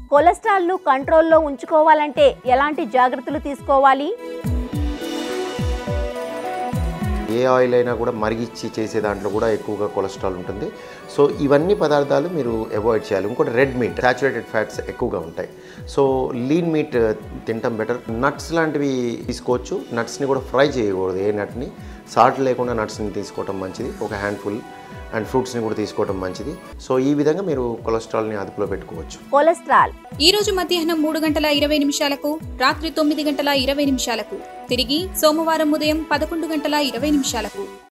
కొలెస్ట్రాల్ను కంట్రోల్లో ఉంచుకోవాలంటే ఎలాంటి జాగ్రత్తలు తీసుకోవాలి ఏ ఆయిల్ అయినా కూడా మరిగిచ్చి చేసే దాంట్లో కూడా ఎక్కువగా కొలెస్ట్రాల్ ఉంటుంది సో ఇవన్నీ పదార్థాలు మీరు అవాయిడ్ చేయాలి ఇంకోటి రెడ్ మీట్ సాచురేటెడ్ ఫ్యాట్స్ ఎక్కువగా ఉంటాయి సో లీన్ మీట్ తినటం బెటర్ నట్స్ లాంటివి తీసుకోవచ్చు నట్స్ని కూడా ఫ్రై చేయకూడదు ఏ నట్ని సాల్ట్ లేకుండా నట్స్ని తీసుకోవటం మంచిది ఒక హ్యాండ్ఫుల్ అండ్ ఫ్రూట్స్ని కూడా తీసుకోవటం మంచిది సో ఈ విధంగా మీరు కొలెస్ట్రాల్ని అదుపులో పెట్టుకోవచ్చు కొలెస్ట్రాల్ ఈ రోజు మధ్యాహ్నం మూడు గంటల ఇరవై నిమిషాలకు రాత్రి తొమ్మిది గంటల ఇరవై నిమిషాలకు తిరిగి సోమవారం ఉదయం పదకొండు గంటల ఇరవై నిమిషాలకు